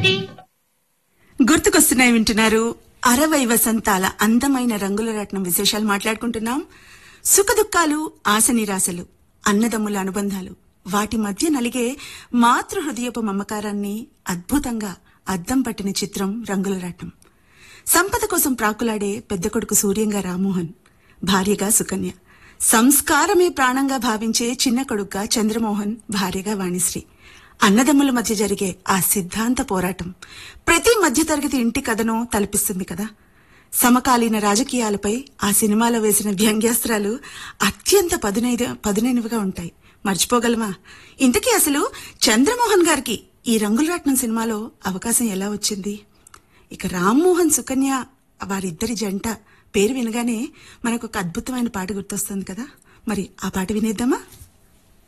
ఏమిటి గుర్తుకొస్తున్నాయి వింటున్నారు అరవై వసంతాల అందమైన రంగుల రత్నం విశేషాలు మాట్లాడుకుంటున్నాం సుఖదుఖాలు ఆశ నిరాశలు అన్నదమ్ముల అనుబంధాలు వాటి మధ్య నలిగే మాతృ హృదయపు మమకారాన్ని అద్భుతంగా అద్దం పట్టిన చిత్రం రంగుల రత్నం సంపద కోసం ప్రాకులాడే పెద్ద కొడుకు సూర్యంగా రామ్మోహన్ భార్యగా సుకన్య సంస్కారమే ప్రాణంగా భావించే చిన్న కొడుకుగా చంద్రమోహన్ భార్యగా వాణిశ్రీ అన్నదమ్ముల మధ్య జరిగే ఆ సిద్ధాంత పోరాటం ప్రతి మధ్యతరగతి ఇంటి కథను తలపిస్తుంది కదా సమకాలీన రాజకీయాలపై ఆ సినిమాలో వేసిన వ్యంగ్యాస్త్రాలు అత్యంత పదునైన పదునైనవిగా ఉంటాయి మర్చిపోగలమా ఇంతకీ అసలు చంద్రమోహన్ గారికి ఈ రంగులరాట్నం సినిమాలో అవకాశం ఎలా వచ్చింది ఇక రామ్మోహన్ సుకన్య వారిద్దరి జంట పేరు వినగానే మనకు ఒక అద్భుతమైన పాట గుర్తొస్తుంది కదా మరి ఆ పాట వినేద్దామా